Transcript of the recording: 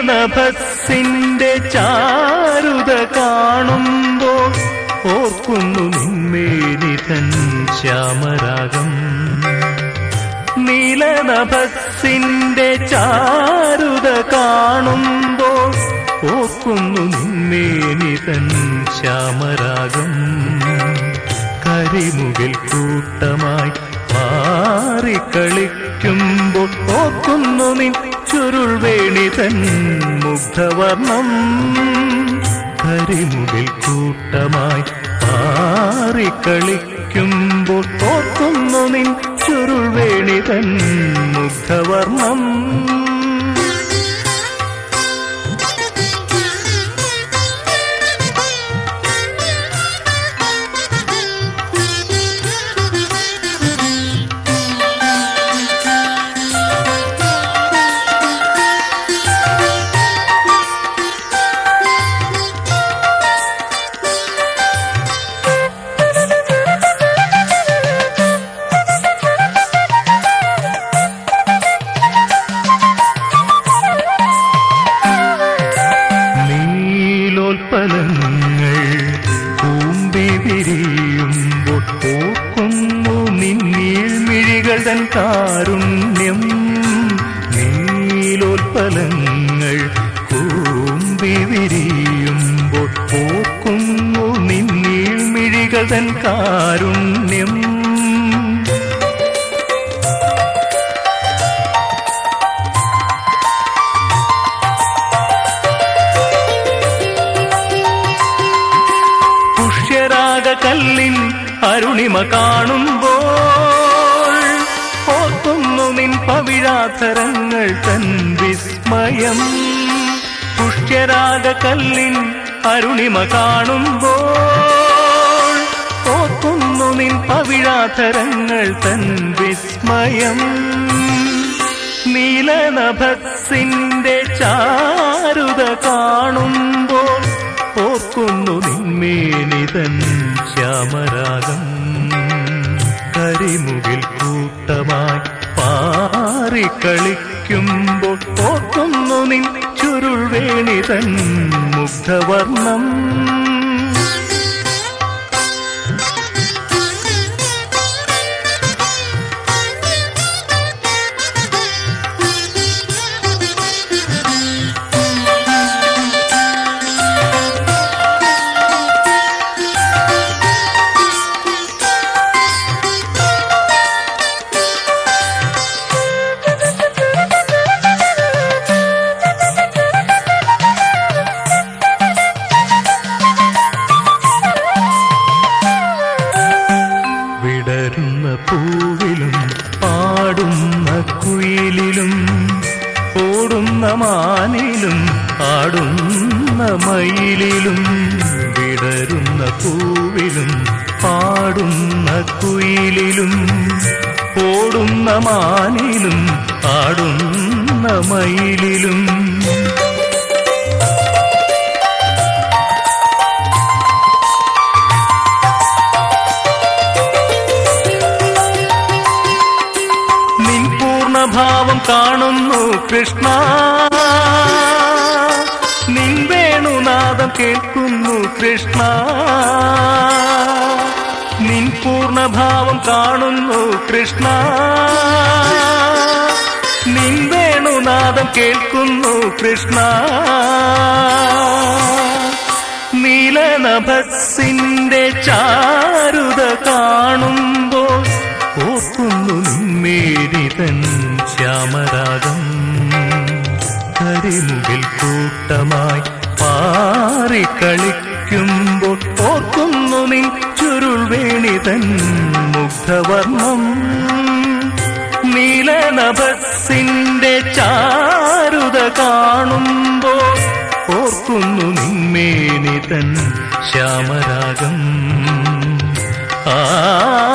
നീലനഭസിന്റെ ചാരുത കാണുമ്പോൾ ഓർക്കുന്നു നിന്മേനിതൻ ശ്യാമരാഗം നീലനഭസിന്റെ ചാരുത കാണുമ്പോൾ ഓർക്കുന്നു നിന്മേനിതൻ ശ്യാമരാഗം കരിമുകിൽ കൂട്ടമായി മാറിക്കളിക്കുമ്പോൾ ഓർക്കുന്നു നിൻ ചുരുൾ വേണിതൻ മുഗ്ധവർണം കരിമുകിൽ കൂട്ടമായി മാറിക്കളിക്കുമ്പോൾ ഓർക്കുന്നു നിൻ ചുരുൾ വേണിതൻ മുഗ്ധവർണം നീലോൽപ്പലങ്ങൾ കൂമ്പി വിരിയുമ്പോൾ ഓർക്കുന്നു നിന്നീഴ്മിഴികൾ തൻ കാരുണ്യം നീലോൽപ്പലങ്ങൾ കൂമ്പി വിരിയുമ്പോൾ ഓർക്കുന്നു നിന്നീഴ്മിഴികൾ തൻ കാരുണ്യം പുഷ്യരാഗ കല്ലിൻ അരുണിമ കാണുമ്പോൾ ഓർക്കുന്നു നിൻ പവിഴാധരങ്ങൾ തൻ വിസ്മയം പുഷ്യരാഗ കല്ലിൻ അരുണിമ കാണുമ്പോൾ ഓർക്കുന്നു നിൻ പവിഴാധരങ്ങൾ തൻ വിസ്മയം നീലനഭസിന്റെ ചാരുത കാണുമ്പോൾ ഓർക്കുന്നു നിന്മേനിതൻ ശ്യാമരാഗം കരിമുകിൽ കൂട്ടമായി പാറിക്കളിക്കുമ്പോൾ ഓർക്കുന്നു നിൻ ചുരുൾ വേണിതൻ മുഗ്ധവർണം വിടരുന്ന പൂവിലും പാടുന്ന കുയിലിലും ഓടുന്ന മാനിലും ആടുന്ന മയിലിലും വിടരുന്ന പൂവിലും പാടുന്ന കുയിലിലും ഓടുന്ന മാനിലും ആടുന്ന മയിലിലും നിൻ പൂർണ്ണഭാവം കാണുന്നു കൃഷ്ണ നിൻ വേണുനാദം കേൾക്കുന്നു കൃഷ്ണ നിൻ പൂർണ്ണഭാവം കാണുന്നു കൃഷ്ണ നിൻ വേണുനാദം കേൾക്കുന്നു കൃഷ്ണ നീലനഭസിന്റെ ചാരുത കാണുമ്പോൾ ഓർക്കുന്നു നിന്മേരിതൻ ശ്യാമരാഗം കരിമുകിൽ കൂട്ടമായി പാറിക്കളിക്കുമ്പോൾ ഓർക്കുന്നു നിൻ ചുരുൾ വേണിതൻ മുഗ്ധവർണം നീലനഭസിന്റെ ചാരുത കാണുമ്പോൾ ഓർക്കുന്നു നിന്മേനിതൻ ശ്യാമരാഗം ആ